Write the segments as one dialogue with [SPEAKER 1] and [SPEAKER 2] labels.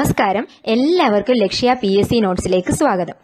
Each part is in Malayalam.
[SPEAKER 1] നമസ്കാരം എല്ലാവർക്കും ലക്ഷ്യ പി എസ് സി നോട്ട്സിലേക്ക് സ്വാഗതം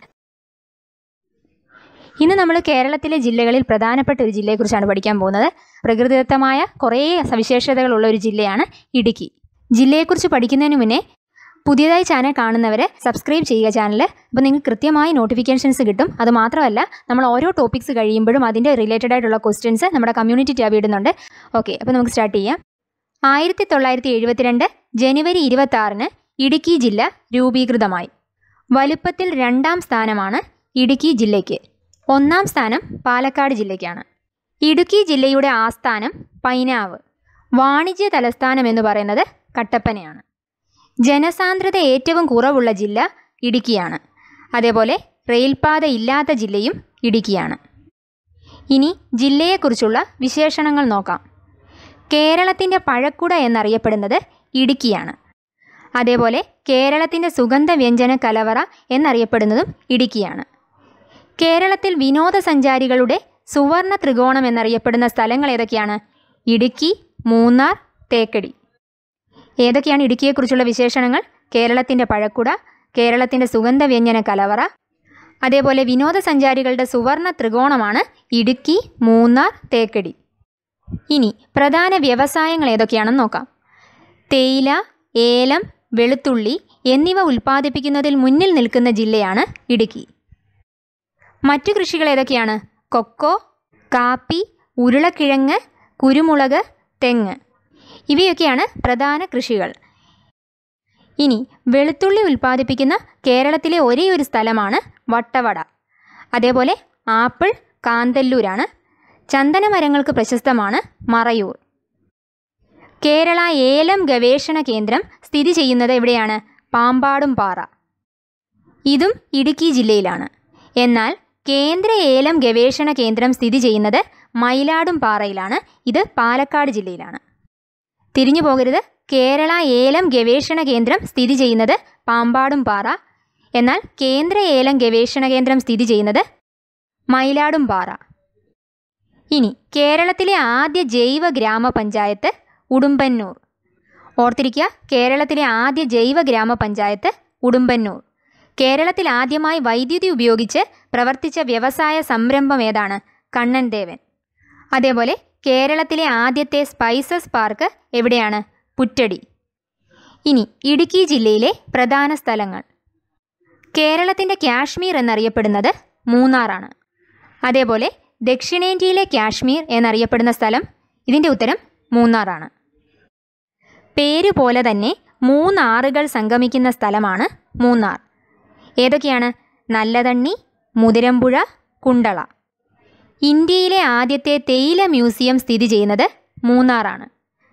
[SPEAKER 1] ഇന്ന് നമ്മൾ കേരളത്തിലെ ജില്ലകളിൽ പ്രധാനപ്പെട്ട ഒരു ജില്ലയെക്കുറിച്ചാണ് പഠിക്കാൻ പോകുന്നത് പ്രകൃതിദത്തമായ കുറേ സവിശേഷതകളുള്ള ഒരു ജില്ലയാണ് ഇടുക്കി ജില്ലയെക്കുറിച്ച് പഠിക്കുന്നതിന് മുന്നേ പുതിയതായി ചാനൽ കാണുന്നവർ സബ്സ്ക്രൈബ് ചെയ്യുക ചാനൽ അപ്പോൾ നിങ്ങൾക്ക് കൃത്യമായി നോട്ടിഫിക്കേഷൻസ് കിട്ടും അത് മാത്രമല്ല നമ്മൾ ഓരോ ടോപ്പിക്സ് കഴിയുമ്പോഴും അതിൻ്റെ റിലേറ്റഡ് ആയിട്ടുള്ള ക്വസ്റ്റ്യൻസ് നമ്മുടെ കമ്മ്യൂണിറ്റി ടാബ് ഇടുന്നുണ്ട് ഓക്കെ അപ്പോൾ നമുക്ക് സ്റ്റാർട്ട് ചെയ്യാം ആയിരത്തി തൊള്ളായിരത്തി എഴുപത്തിരണ്ട് ജനുവരി ഇരുപത്തി ആറിന് ഇടുക്കി ജില്ല രൂപീകൃതമായി വലുപ്പത്തിൽ രണ്ടാം സ്ഥാനമാണ് ഇടുക്കി ജില്ലയ്ക്ക് ഒന്നാം സ്ഥാനം പാലക്കാട് ജില്ലയ്ക്കാണ് ഇടുക്കി ജില്ലയുടെ ആസ്ഥാനം പൈനാവ് വാണിജ്യ തലസ്ഥാനം എന്ന് പറയുന്നത് കട്ടപ്പനയാണ് ജനസാന്ദ്രത ഏറ്റവും കുറവുള്ള ജില്ല ഇടുക്കിയാണ് അതേപോലെ റെയിൽപാത ഇല്ലാത്ത ജില്ലയും ഇടുക്കിയാണ് ഇനി ജില്ലയെക്കുറിച്ചുള്ള വിശേഷണങ്ങൾ നോക്കാം കേരളത്തിൻ്റെ പഴക്കുട എന്നറിയപ്പെടുന്നത് ഇടുക്കിയാണ് അതേപോലെ കേരളത്തിൻ്റെ സുഗന്ധ വ്യഞ്ജന കലവറ എന്നറിയപ്പെടുന്നതും ഇടുക്കിയാണ് കേരളത്തിൽ വിനോദസഞ്ചാരികളുടെ സുവർണ ത്രികോണം എന്നറിയപ്പെടുന്ന സ്ഥലങ്ങൾ ഏതൊക്കെയാണ് ഇടുക്കി മൂന്നാർ തേക്കടി ഏതൊക്കെയാണ് ഇടുക്കിയെക്കുറിച്ചുള്ള വിശേഷണങ്ങൾ കേരളത്തിൻ്റെ പഴക്കുട കേരളത്തിൻ്റെ സുഗന്ധ വ്യഞ്ജന കലവറ അതേപോലെ വിനോദസഞ്ചാരികളുടെ സുവർണ ത്രികോണമാണ് ഇടുക്കി മൂന്നാർ തേക്കടി ഇനി പ്രധാന വ്യവസായങ്ങൾ ഏതൊക്കെയാണെന്ന് നോക്കാം തേയില ഏലം വെളുത്തുള്ളി എന്നിവ ഉൽപ്പാദിപ്പിക്കുന്നതിൽ മുന്നിൽ നിൽക്കുന്ന ജില്ലയാണ് ഇടുക്കി മറ്റു കൃഷികൾ ഏതൊക്കെയാണ് കൊക്കോ കാപ്പി ഉരുളക്കിഴങ്ങ് കുരുമുളക് തെങ്ങ് ഇവയൊക്കെയാണ് പ്രധാന കൃഷികൾ ഇനി വെളുത്തുള്ളി ഉൽപ്പാദിപ്പിക്കുന്ന കേരളത്തിലെ ഒരേ ഒരു സ്ഥലമാണ് വട്ടവട അതേപോലെ ആപ്പിൾ കാന്തല്ലൂരാണ് ചന്ദനമരങ്ങൾക്ക് പ്രശസ്തമാണ് മറയൂർ കേരള ഏലം ഗവേഷണ കേന്ദ്രം സ്ഥിതി ചെയ്യുന്നത് എവിടെയാണ് പാമ്പാടും പാറ ഇതും ഇടുക്കി ജില്ലയിലാണ് എന്നാൽ കേന്ദ്ര ഏലം ഗവേഷണ കേന്ദ്രം സ്ഥിതി ചെയ്യുന്നത് മയിലാടും പാറയിലാണ് ഇത് പാലക്കാട് ജില്ലയിലാണ് തിരിഞ്ഞു പോകരുത് കേരള ഏലം ഗവേഷണ കേന്ദ്രം സ്ഥിതി ചെയ്യുന്നത് പാമ്പാടും പാറ എന്നാൽ കേന്ദ്ര ഏലം ഗവേഷണ കേന്ദ്രം സ്ഥിതി ചെയ്യുന്നത് മയിലാടും പാറ ഇനി കേരളത്തിലെ ആദ്യ ജൈവ ഗ്രാമപഞ്ചായത്ത് ഉടുമ്പന്നൂർ ഓർത്തിരിക്കുക കേരളത്തിലെ ആദ്യ ജൈവ ഗ്രാമപഞ്ചായത്ത് ഉടുമ്പന്നൂർ കേരളത്തിൽ ആദ്യമായി വൈദ്യുതി ഉപയോഗിച്ച് പ്രവർത്തിച്ച വ്യവസായ സംരംഭം ഏതാണ് കണ്ണൻ ദേവൻ അതേപോലെ കേരളത്തിലെ ആദ്യത്തെ സ്പൈസസ് പാർക്ക് എവിടെയാണ് പുറ്റടി ഇനി ഇടുക്കി ജില്ലയിലെ പ്രധാന സ്ഥലങ്ങൾ കേരളത്തിൻ്റെ കാശ്മീർ എന്നറിയപ്പെടുന്നത് മൂന്നാറാണ് അതേപോലെ ദക്ഷിണേന്ത്യയിലെ കാശ്മീർ എന്നറിയപ്പെടുന്ന സ്ഥലം ഇതിൻ്റെ ഉത്തരം മൂന്നാറാണ് പേര് പോലെ തന്നെ മൂന്നാറുകൾ സംഗമിക്കുന്ന സ്ഥലമാണ് മൂന്നാർ ഏതൊക്കെയാണ് നല്ലതണ്ണി മുതിരമ്പുഴ കുണ്ടള ഇന്ത്യയിലെ ആദ്യത്തെ തേയില മ്യൂസിയം സ്ഥിതി ചെയ്യുന്നത് മൂന്നാറാണ്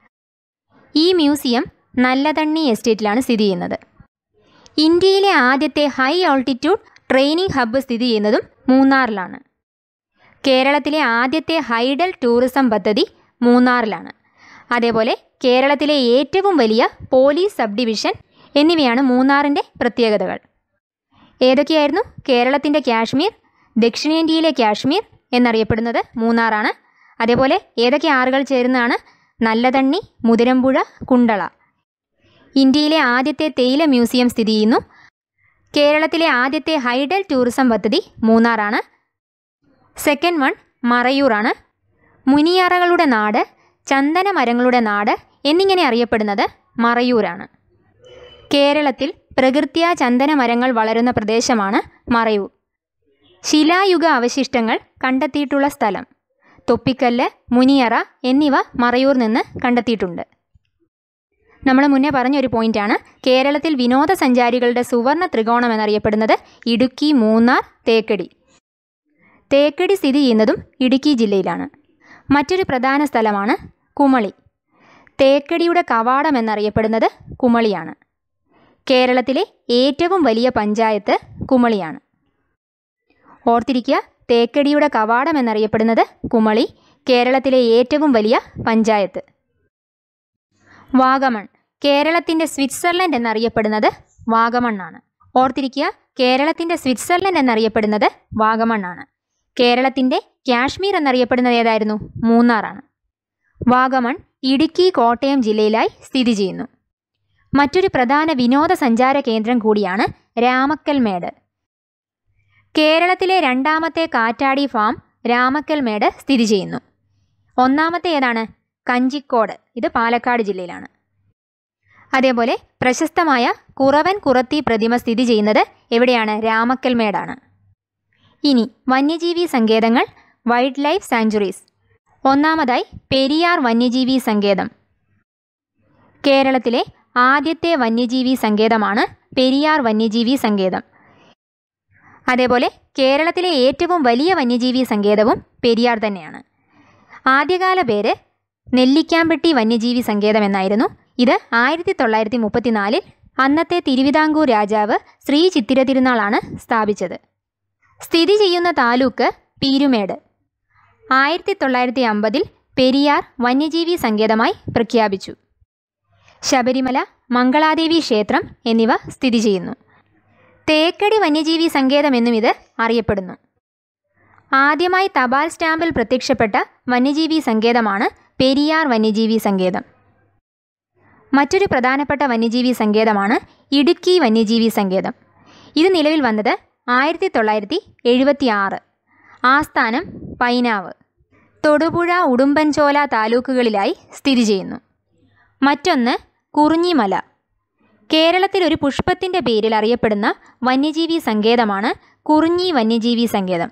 [SPEAKER 1] ഈ മ്യൂസിയം നല്ലതണ്ണി എസ്റ്റേറ്റിലാണ് സ്ഥിതി ചെയ്യുന്നത് ഇന്ത്യയിലെ ആദ്യത്തെ ഹൈ ഓൾട്ടിറ്റ്യൂഡ് ട്രെയിനിങ് ഹബ്ബ് സ്ഥിതി ചെയ്യുന്നതും മൂന്നാറിലാണ് കേരളത്തിലെ ആദ്യത്തെ ഹൈഡൽ ടൂറിസം പദ്ധതി മൂന്നാറിലാണ് അതേപോലെ കേരളത്തിലെ ഏറ്റവും വലിയ പോലീസ് സബ് ഡിവിഷൻ എന്നിവയാണ് മൂന്നാറിൻ്റെ പ്രത്യേകതകൾ ഏതൊക്കെയായിരുന്നു കേരളത്തിൻ്റെ കാശ്മീർ ദക്ഷിണേന്ത്യയിലെ കാശ്മീർ എന്നറിയപ്പെടുന്നത് മൂന്നാറാണ് അതേപോലെ ഏതൊക്കെ ആറുകൾ ചേരുന്നതാണ് നല്ലതണ്ണി മുതിരമ്പുഴ കുണ്ടള ഇന്ത്യയിലെ ആദ്യത്തെ തേയില മ്യൂസിയം സ്ഥിതി ചെയ്യുന്നു കേരളത്തിലെ ആദ്യത്തെ ഹൈഡൽ ടൂറിസം പദ്ധതി മൂന്നാറാണ് സെക്കൻഡ് വൺ മറയൂറാണ് മുനിയറകളുടെ നാട് ചന്ദന മരങ്ങളുടെ നാട് എന്നിങ്ങനെ അറിയപ്പെടുന്നത് മറയൂരാണ് കേരളത്തിൽ പ്രകൃത്യാ ചന്ദന മരങ്ങൾ വളരുന്ന പ്രദേശമാണ് മറയൂർ ശിലായുഗ അവശിഷ്ടങ്ങൾ കണ്ടെത്തിയിട്ടുള്ള സ്ഥലം തൊപ്പിക്കല്ല് മുനിയറ എന്നിവ മറയൂർ നിന്ന് കണ്ടെത്തിയിട്ടുണ്ട് നമ്മൾ മുന്നേ പറഞ്ഞൊരു പോയിന്റാണ് കേരളത്തിൽ വിനോദസഞ്ചാരികളുടെ സുവർണ ത്രികോണം എന്നറിയപ്പെടുന്നത് ഇടുക്കി മൂന്നാർ തേക്കടി തേക്കടി സ്ഥിതി ചെയ്യുന്നതും ഇടുക്കി ജില്ലയിലാണ് മറ്റൊരു പ്രധാന സ്ഥലമാണ് കുമളി തേക്കടിയുടെ കവാടം എന്നറിയപ്പെടുന്നത് കുമളിയാണ് കേരളത്തിലെ ഏറ്റവും വലിയ പഞ്ചായത്ത് കുമളിയാണ് ഓർത്തിരിക്കുക തേക്കടിയുടെ കവാടം എന്നറിയപ്പെടുന്നത് കുമളി കേരളത്തിലെ ഏറ്റവും വലിയ പഞ്ചായത്ത് വാഗമൺ കേരളത്തിൻ്റെ സ്വിറ്റ്സർലൻഡ് എന്നറിയപ്പെടുന്നത് വാഗമണ്ണാണ് ഓർത്തിരിക്കുക കേരളത്തിൻ്റെ സ്വിറ്റ്സർലൻഡ് എന്നറിയപ്പെടുന്നത് വാഗമണ്ണാണ് കേരളത്തിൻ്റെ കാശ്മീർ എന്നറിയപ്പെടുന്നത് ഏതായിരുന്നു മൂന്നാറാണ് വാഗമൺ ഇടുക്കി കോട്ടയം ജില്ലയിലായി സ്ഥിതി ചെയ്യുന്നു മറ്റൊരു പ്രധാന വിനോദസഞ്ചാര കേന്ദ്രം കൂടിയാണ് രാമക്കൽമേട് കേരളത്തിലെ രണ്ടാമത്തെ കാറ്റാടി ഫാം രാമക്കൽമേട് സ്ഥിതി ചെയ്യുന്നു ഒന്നാമത്തെ ഏതാണ് കഞ്ചിക്കോട് ഇത് പാലക്കാട് ജില്ലയിലാണ് അതേപോലെ പ്രശസ്തമായ കുറവൻ കുറത്തി പ്രതിമ സ്ഥിതി ചെയ്യുന്നത് എവിടെയാണ് രാമക്കൽമേടാണ് ഇനി വന്യജീവി സങ്കേതങ്ങൾ വൈൽഡ് ലൈഫ് സാഞ്ചുറീസ് ഒന്നാമതായി പെരിയാർ വന്യജീവി സങ്കേതം കേരളത്തിലെ ആദ്യത്തെ വന്യജീവി സങ്കേതമാണ് പെരിയാർ വന്യജീവി സങ്കേതം അതേപോലെ കേരളത്തിലെ ഏറ്റവും വലിയ വന്യജീവി സങ്കേതവും പെരിയാർ തന്നെയാണ് ആദ്യകാല പേര് നെല്ലിക്കാമ്പെട്ടി വന്യജീവി സങ്കേതം എന്നായിരുന്നു ഇത് ആയിരത്തി തൊള്ളായിരത്തി മുപ്പത്തിനാലിൽ അന്നത്തെ തിരുവിതാംകൂർ രാജാവ് ശ്രീ ചിത്തിര തിരുനാളാണ് സ്ഥാപിച്ചത് സ്ഥിതി ചെയ്യുന്ന താലൂക്ക് പീരുമേട് ആയിരത്തി തൊള്ളായിരത്തി അമ്പതിൽ പെരിയാർ വന്യജീവി സങ്കേതമായി പ്രഖ്യാപിച്ചു ശബരിമല മംഗളാദേവി ക്ഷേത്രം എന്നിവ സ്ഥിതി ചെയ്യുന്നു തേക്കടി വന്യജീവി സങ്കേതം എന്നും ഇത് അറിയപ്പെടുന്നു ആദ്യമായി തപാൽ സ്റ്റാമ്പിൽ പ്രത്യക്ഷപ്പെട്ട വന്യജീവി സങ്കേതമാണ് പെരിയാർ വന്യജീവി സങ്കേതം മറ്റൊരു പ്രധാനപ്പെട്ട വന്യജീവി സങ്കേതമാണ് ഇടുക്കി വന്യജീവി സങ്കേതം ഇത് നിലവിൽ വന്നത് ആയിരത്തി തൊള്ളായിരത്തി എഴുപത്തി ആറ് ആസ്ഥാനം പൈനാവ് തൊടുപുഴ ഉടുമ്പൻചോല താലൂക്കുകളിലായി സ്ഥിതി ചെയ്യുന്നു മറ്റൊന്ന് കുറിഞ്ഞിമല കേരളത്തിൽ ഒരു പുഷ്പത്തിൻ്റെ പേരിൽ അറിയപ്പെടുന്ന വന്യജീവി സങ്കേതമാണ് കുറിഞ്ഞി വന്യജീവി സങ്കേതം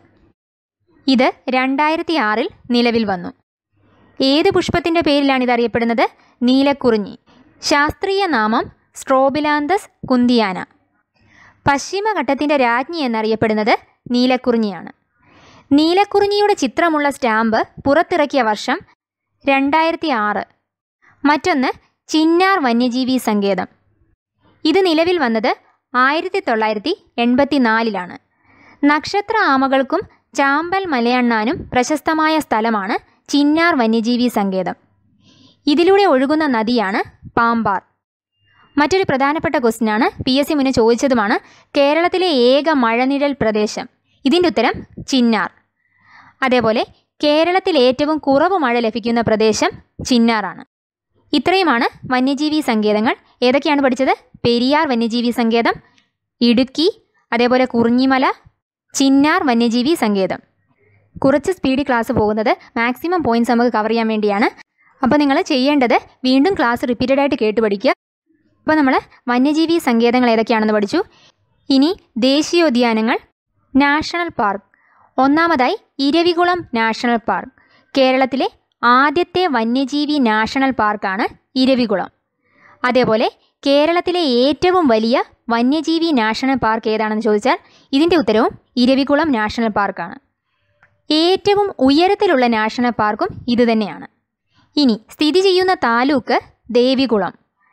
[SPEAKER 1] ഇത് രണ്ടായിരത്തി ആറിൽ നിലവിൽ വന്നു ഏത് പുഷ്പത്തിൻ്റെ പേരിലാണ് ഇത് അറിയപ്പെടുന്നത് നീലക്കുറിഞ്ഞി ശാസ്ത്രീയ നാമം സ്ട്രോബിലാന്തസ് കുന്തിയാന പശ്ചിമഘട്ടത്തിൻ്റെ രാജ്ഞി എന്നറിയപ്പെടുന്നത് നീലക്കുറിഞ്ഞിയാണ് നീലക്കുറിഞ്ഞിയുടെ ചിത്രമുള്ള സ്റ്റാമ്പ് പുറത്തിറക്കിയ വർഷം രണ്ടായിരത്തി ആറ് മറ്റൊന്ന് ചിന്നാർ വന്യജീവി സങ്കേതം ഇത് നിലവിൽ വന്നത് ആയിരത്തി തൊള്ളായിരത്തി എൺപത്തി നാലിലാണ് നക്ഷത്ര ആമകൾക്കും ചാമ്പൽ മലയണ്ണാനും പ്രശസ്തമായ സ്ഥലമാണ് ചിന്നാർ വന്യജീവി സങ്കേതം ഇതിലൂടെ ഒഴുകുന്ന നദിയാണ് പാമ്പാർ മറ്റൊരു പ്രധാനപ്പെട്ട ക്വസ്റ്റ്യനാണ് പി എസ് സി മുന്നേ ചോദിച്ചതുമാണ് കേരളത്തിലെ ഏക മഴനിഴൽ പ്രദേശം ഇതിൻ്റെ ഉത്തരം ചിന്നാർ അതേപോലെ കേരളത്തിൽ ഏറ്റവും കുറവ് മഴ ലഭിക്കുന്ന പ്രദേശം ചിന്നാറാണ് ഇത്രയുമാണ് വന്യജീവി സങ്കേതങ്ങൾ ഏതൊക്കെയാണ് പഠിച്ചത് പെരിയാർ വന്യജീവി സങ്കേതം ഇടുക്കി അതേപോലെ കുറിഞ്ഞിമല ചിന്നാർ വന്യജീവി സങ്കേതം കുറച്ച് സ്പീഡിൽ ക്ലാസ് പോകുന്നത് മാക്സിമം പോയിന്റ്സ് നമുക്ക് കവർ ചെയ്യാൻ വേണ്ടിയാണ് അപ്പോൾ നിങ്ങൾ ചെയ്യേണ്ടത് വീണ്ടും ക്ലാസ് റിപ്പീറ്റഡ് ആയിട്ട് കേട്ട് പഠിക്കുക അപ്പോൾ നമ്മൾ വന്യജീവി സങ്കേതങ്ങൾ ഏതൊക്കെയാണെന്ന് പഠിച്ചു ഇനി ദേശീയോദ്യാനങ്ങൾ നാഷണൽ പാർക്ക് ഒന്നാമതായി ഇരവികുളം നാഷണൽ പാർക്ക് കേരളത്തിലെ ആദ്യത്തെ വന്യജീവി നാഷണൽ പാർക്കാണ് ഇരവികുളം അതേപോലെ കേരളത്തിലെ ഏറ്റവും വലിയ വന്യജീവി നാഷണൽ പാർക്ക് ഏതാണെന്ന് ചോദിച്ചാൽ ഇതിൻ്റെ ഉത്തരവും ഇരവികുളം നാഷണൽ പാർക്കാണ് ഏറ്റവും ഉയരത്തിലുള്ള നാഷണൽ പാർക്കും ഇതുതന്നെയാണ് ഇനി സ്ഥിതി ചെയ്യുന്ന താലൂക്ക് ദേവികുളം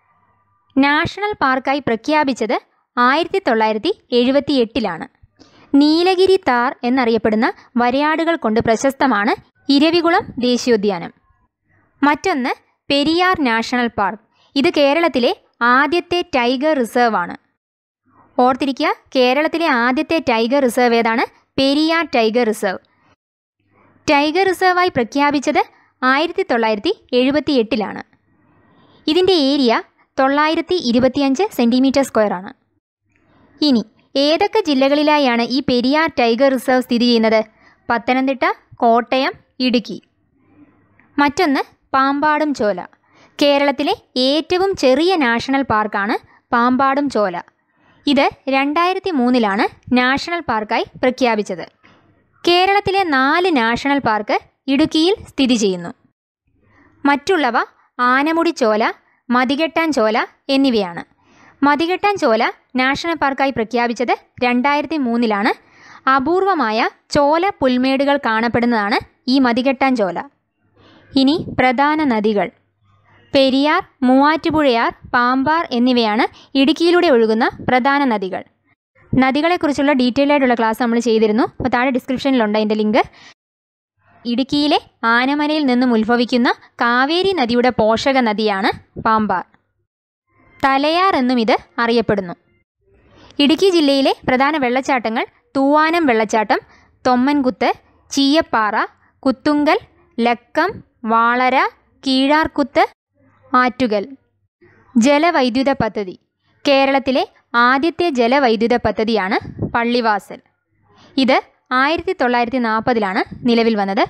[SPEAKER 1] നാഷണൽ പാർക്കായി പ്രഖ്യാപിച്ചത് ആയിരത്തി തൊള്ളായിരത്തി എഴുപത്തി എട്ടിലാണ് നീലഗിരി താർ എന്നറിയപ്പെടുന്ന വരയാടുകൾ കൊണ്ട് പ്രശസ്തമാണ് ഇരവികുളം ദേശീയോദ്യാനം മറ്റൊന്ന് പെരിയാർ നാഷണൽ പാർക്ക് ഇത് കേരളത്തിലെ ആദ്യത്തെ ടൈഗർ റിസർവ് ആണ് ഓർത്തിരിക്കുക കേരളത്തിലെ ആദ്യത്തെ ടൈഗർ റിസർവ് ഏതാണ് പെരിയാർ ടൈഗർ റിസർവ് ടൈഗർ റിസർവായി പ്രഖ്യാപിച്ചത് ആയിരത്തി തൊള്ളായിരത്തി എഴുപത്തി എട്ടിലാണ് ഇതിൻ്റെ ഏരിയ തൊള്ളായിരത്തി ഇരുപത്തിയഞ്ച് സെൻറ്റിമീറ്റർ സ്ക്വയർ ആണ് ഇനി ഏതൊക്കെ ജില്ലകളിലായാണ് ഈ പെരിയാർ ടൈഗർ റിസർവ് സ്ഥിതി ചെയ്യുന്നത് പത്തനംതിട്ട കോട്ടയം ഇടുക്കി മറ്റൊന്ന് പാമ്പാടും ചോല കേരളത്തിലെ ഏറ്റവും ചെറിയ നാഷണൽ പാർക്കാണ് പാമ്പാടും ചോല ഇത് രണ്ടായിരത്തി മൂന്നിലാണ് നാഷണൽ പാർക്കായി പ്രഖ്യാപിച്ചത് കേരളത്തിലെ നാല് നാഷണൽ പാർക്ക് ഇടുക്കിയിൽ സ്ഥിതി ചെയ്യുന്നു മറ്റുള്ളവ ആനമുടി ചോല മതികെട്ടാൻ ചോല എന്നിവയാണ് മതികെട്ടാൻ ചോല നാഷണൽ പാർക്കായി പ്രഖ്യാപിച്ചത് രണ്ടായിരത്തി മൂന്നിലാണ് അപൂർവമായ ചോല പുൽമേടുകൾ കാണപ്പെടുന്നതാണ് ഈ മതികെട്ടാൻ ചോല ഇനി പ്രധാന നദികൾ പെരിയാർ മൂവാറ്റുപുഴയാർ പാമ്പാർ എന്നിവയാണ് ഇടുക്കിയിലൂടെ ഒഴുകുന്ന പ്രധാന നദികൾ നദികളെക്കുറിച്ചുള്ള ഡീറ്റെയിൽ ആയിട്ടുള്ള ക്ലാസ് നമ്മൾ ചെയ്തിരുന്നു അപ്പോൾ താഴെ ഡിസ്ക്രിപ്ഷനിലുണ്ട് അതിൻ്റെ ലിങ്ക് ഇടുക്കിയിലെ ആനമലയിൽ നിന്നും ഉത്ഭവിക്കുന്ന കാവേരി നദിയുടെ പോഷക നദിയാണ് പാമ്പാർ തലയാർ എന്നും ഇത് അറിയപ്പെടുന്നു ഇടുക്കി ജില്ലയിലെ പ്രധാന വെള്ളച്ചാട്ടങ്ങൾ തൂവാനം വെള്ളച്ചാട്ടം തൊമ്മൻകുത്ത് ചീയപ്പാറ കുത്തുങ്കൽ ലക്കം വാളര കീഴാർകുത്ത് ആറ്റുകൽ ജലവൈദ്യുത പദ്ധതി കേരളത്തിലെ ആദ്യത്തെ ജലവൈദ്യുത പദ്ധതിയാണ് പള്ളിവാസൽ ഇത് ആയിരത്തി തൊള്ളായിരത്തി നാൽപ്പതിലാണ് നിലവിൽ വന്നത്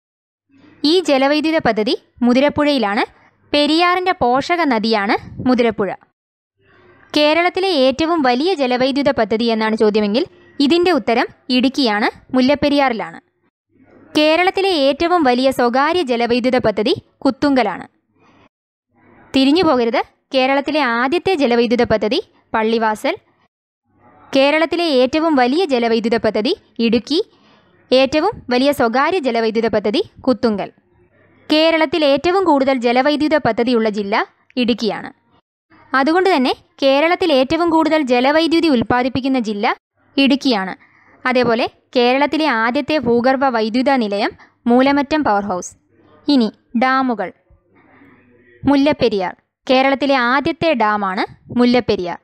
[SPEAKER 1] ഈ ജലവൈദ്യുത പദ്ധതി മുതിരപ്പുഴയിലാണ് പെരിയാറിൻ്റെ പോഷക നദിയാണ് മുതിരപ്പുഴ കേരളത്തിലെ ഏറ്റവും വലിയ ജലവൈദ്യുത പദ്ധതി എന്നാണ് ചോദ്യമെങ്കിൽ ഇതിൻ്റെ ഉത്തരം ഇടുക്കിയാണ് മുല്ലപ്പെരിയാറിലാണ് കേരളത്തിലെ ഏറ്റവും വലിയ സ്വകാര്യ ജലവൈദ്യുത പദ്ധതി കുത്തുങ്കലാണ് തിരിഞ്ഞു പോകരുത് കേരളത്തിലെ ആദ്യത്തെ ജലവൈദ്യുത പദ്ധതി പള്ളിവാസൽ കേരളത്തിലെ ഏറ്റവും വലിയ ജലവൈദ്യുത പദ്ധതി ഇടുക്കി ഏറ്റവും വലിയ സ്വകാര്യ ജലവൈദ്യുത പദ്ധതി കുത്തുങ്കൽ കേരളത്തിൽ ഏറ്റവും കൂടുതൽ ജലവൈദ്യുത പദ്ധതിയുള്ള ജില്ല ഇടുക്കിയാണ് അതുകൊണ്ട് തന്നെ കേരളത്തിൽ ഏറ്റവും കൂടുതൽ ജലവൈദ്യുതി ഉൽപ്പാദിപ്പിക്കുന്ന ജില്ല ഇടുക്കിയാണ് അതേപോലെ കേരളത്തിലെ ആദ്യത്തെ ഭൂഗർഭ വൈദ്യുത നിലയം മൂലമറ്റം പവർ ഹൗസ് ഇനി ഡാമുകൾ മുല്ലപ്പെരിയാർ കേരളത്തിലെ ആദ്യത്തെ ഡാമാണ് മുല്ലപ്പെരിയാർ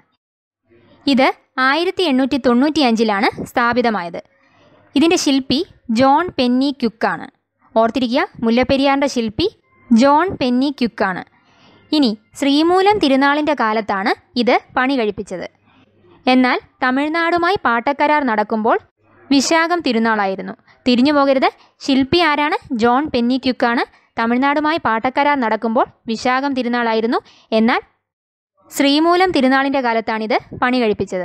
[SPEAKER 1] ഇത് ആയിരത്തി എണ്ണൂറ്റി തൊണ്ണൂറ്റി അഞ്ചിലാണ് സ്ഥാപിതമായത് ഇതിൻ്റെ ശില്പി ജോൺ പെന്നി ക്യുക്കാണ് ഓർത്തിരിക്കുക മുല്ലപ്പെരിയാറിൻ്റെ ശില്പി ജോൺ പെന്നി ക്യുക്കാണ് ഇനി ശ്രീമൂലം തിരുനാളിൻ്റെ കാലത്താണ് ഇത് പണി കഴിപ്പിച്ചത് എന്നാൽ തമിഴ്നാടുമായി പാട്ടക്കരാർ നടക്കുമ്പോൾ വിശാഖം തിരുനാളായിരുന്നു തിരിഞ്ഞു പോകരുത് ശില്പി ആരാണ് ജോൺ പെന്നി ക്യുക്കാണ് തമിഴ്നാടുമായി പാട്ടക്കരാർ നടക്കുമ്പോൾ വിശാഖം തിരുനാളായിരുന്നു എന്നാൽ ശ്രീമൂലം തിരുനാളിൻ്റെ കാലത്താണിത് പണി കഴിപ്പിച്ചത്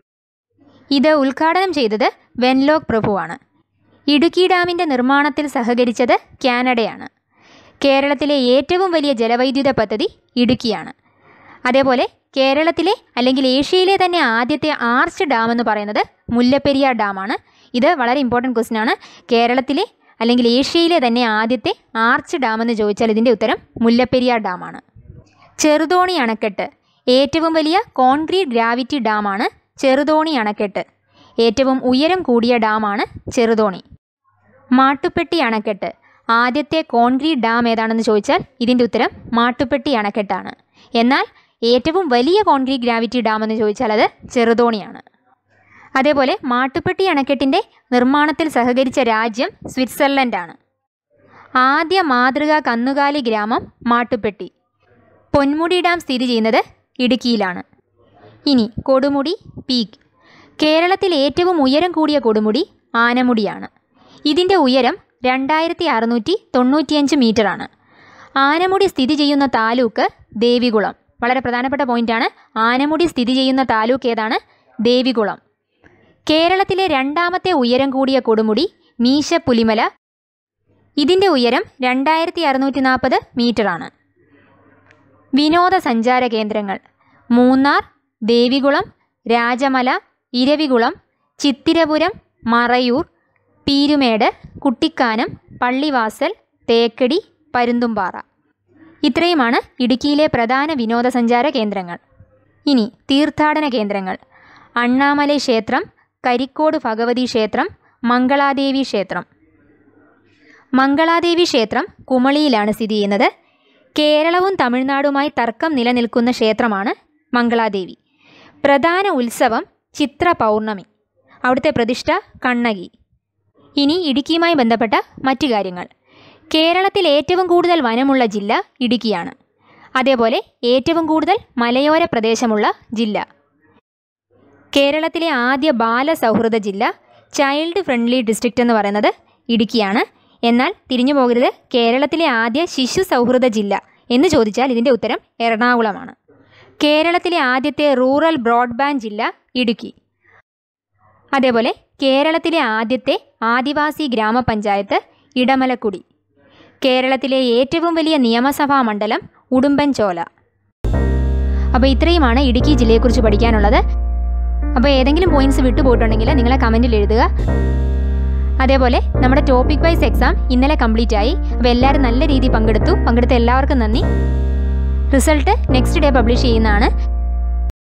[SPEAKER 1] ഇത് ഉദ്ഘാടനം ചെയ്തത് വെൻലോക് പ്രഭുവാണ് ഇടുക്കി ഡാമിൻ്റെ നിർമ്മാണത്തിൽ സഹകരിച്ചത് കാനഡയാണ് കേരളത്തിലെ ഏറ്റവും വലിയ ജലവൈദ്യുത പദ്ധതി ഇടുക്കിയാണ് അതേപോലെ കേരളത്തിലെ അല്ലെങ്കിൽ ഏഷ്യയിലെ തന്നെ ആദ്യത്തെ ആർച്ച് ഡാം എന്ന് പറയുന്നത് മുല്ലപ്പെരിയാർ ഡാമാണ് ഇത് വളരെ ഇമ്പോർട്ടൻറ്റ് ക്വസ്റ്റ്യൻ ആണ് കേരളത്തിലെ അല്ലെങ്കിൽ ഏഷ്യയിലെ തന്നെ ആദ്യത്തെ ആർച്ച് ഡാം എന്ന് ചോദിച്ചാൽ ഇതിൻ്റെ ഉത്തരം മുല്ലപ്പെരിയാർ ഡാമാണ് ചെറുതോണി അണക്കെട്ട് ഏറ്റവും വലിയ കോൺക്രീറ്റ് ഗ്രാവിറ്റി ഡാമാണ് ചെറുതോണി അണക്കെട്ട് ഏറ്റവും ഉയരം കൂടിയ ഡാമാണ് ചെറുതോണി മാട്ടുപ്പെട്ടി അണക്കെട്ട് ആദ്യത്തെ കോൺക്രീറ്റ് ഡാം ഏതാണെന്ന് ചോദിച്ചാൽ ഇതിൻ്റെ ഉത്തരം മാട്ടുപ്പെട്ടി അണക്കെട്ടാണ് എന്നാൽ ഏറ്റവും വലിയ കോൺക്രീറ്റ് ഗ്രാവിറ്റി ഡാം എന്ന് ചോദിച്ചാൽ അത് ചെറുതോണിയാണ് അതേപോലെ മാട്ടുപ്പെട്ടി അണക്കെട്ടിൻ്റെ നിർമ്മാണത്തിൽ സഹകരിച്ച രാജ്യം സ്വിറ്റ്സർലൻഡാണ് ആദ്യ മാതൃകാ കന്നുകാലി ഗ്രാമം മാട്ടുപ്പെട്ടി പൊന്മുടി ഡാം സ്ഥിതി ചെയ്യുന്നത് ഇടുക്കിയിലാണ് ഇനി കൊടുമുടി പീക്ക് കേരളത്തിൽ ഏറ്റവും ഉയരം കൂടിയ കൊടുമുടി ആനമുടിയാണ് ഇതിൻ്റെ ഉയരം രണ്ടായിരത്തി അറുന്നൂറ്റി തൊണ്ണൂറ്റിയഞ്ച് മീറ്ററാണ് ആനമുടി സ്ഥിതി ചെയ്യുന്ന താലൂക്ക് ദേവികുളം വളരെ പ്രധാനപ്പെട്ട പോയിന്റാണ് ആനമുടി സ്ഥിതി ചെയ്യുന്ന താലൂക്ക് ഏതാണ് ദേവികുളം കേരളത്തിലെ രണ്ടാമത്തെ ഉയരം കൂടിയ കൊടുമുടി മീശ പുലിമല ഇതിൻ്റെ ഉയരം രണ്ടായിരത്തി അറുന്നൂറ്റി നാൽപ്പത് മീറ്ററാണ് വിനോദസഞ്ചാര കേന്ദ്രങ്ങൾ മൂന്നാർ ദേവികുളം രാജമല ഇരവികുളം ചിത്തിരപുരം മറയൂർ പീരുമേട് കുട്ടിക്കാനം പള്ളിവാസൽ തേക്കടി പരുന്തുംപാറ ഇത്രയുമാണ് ഇടുക്കിയിലെ പ്രധാന വിനോദസഞ്ചാര കേന്ദ്രങ്ങൾ ഇനി തീർത്ഥാടന കേന്ദ്രങ്ങൾ അണ്ണാമലൈ ക്ഷേത്രം കരിക്കോട് ഭഗവതി ക്ഷേത്രം മംഗളാദേവി ക്ഷേത്രം മംഗളാദേവി ക്ഷേത്രം കുമളിയിലാണ് സ്ഥിതി ചെയ്യുന്നത് കേരളവും തമിഴ്നാടുമായി തർക്കം നിലനിൽക്കുന്ന ക്ഷേത്രമാണ് മംഗളാദേവി പ്രധാന ഉത്സവം ചിത്ര പൗർണമി അവിടുത്തെ പ്രതിഷ്ഠ കണ്ണകി ഇനി ഇടുക്കിയുമായി ബന്ധപ്പെട്ട മറ്റു കാര്യങ്ങൾ കേരളത്തിൽ ഏറ്റവും കൂടുതൽ വനമുള്ള ജില്ല ഇടുക്കിയാണ് അതേപോലെ ഏറ്റവും കൂടുതൽ മലയോര പ്രദേശമുള്ള ജില്ല കേരളത്തിലെ ആദ്യ ബാലസൗഹൃദ ജില്ല ചൈൽഡ് ഫ്രണ്ട്ലി ഡിസ്ട്രിക്റ്റ് എന്ന് പറയുന്നത് ഇടുക്കിയാണ് എന്നാൽ തിരിഞ്ഞു പോകരുത് കേരളത്തിലെ ആദ്യ ശിശു സൗഹൃദ ജില്ല എന്ന് ചോദിച്ചാൽ ഇതിൻ്റെ ഉത്തരം എറണാകുളമാണ് കേരളത്തിലെ ആദ്യത്തെ റൂറൽ ബ്രോഡ്ബാൻഡ് ജില്ല ഇടുക്കി അതേപോലെ കേരളത്തിലെ ആദ്യത്തെ ആദിവാസി ഗ്രാമപഞ്ചായത്ത് ഇടമലക്കുടി കേരളത്തിലെ ഏറ്റവും വലിയ നിയമസഭാ മണ്ഡലം ഉടുമ്പൻചോല അപ്പോൾ ഇത്രയുമാണ് ഇടുക്കി ജില്ലയെക്കുറിച്ച് പഠിക്കാനുള്ളത് അപ്പോൾ ഏതെങ്കിലും പോയിന്റ്സ് വിട്ടുപോയിട്ടുണ്ടെങ്കിൽ നിങ്ങളെ കമൻറ്റിൽ എഴുതുക അതേപോലെ നമ്മുടെ ടോപ്പിക് വൈസ് എക്സാം ഇന്നലെ കംപ്ലീറ്റ് ആയി അപ്പോൾ എല്ലാവരും നല്ല രീതിയിൽ പങ്കെടുത്തു പങ്കെടുത്ത എല്ലാവർക്കും നന്ദി റിസൾട്ട് നെക്സ്റ്റ് ഡേ പബ്ലിഷ് ചെയ്യുന്നതാണ്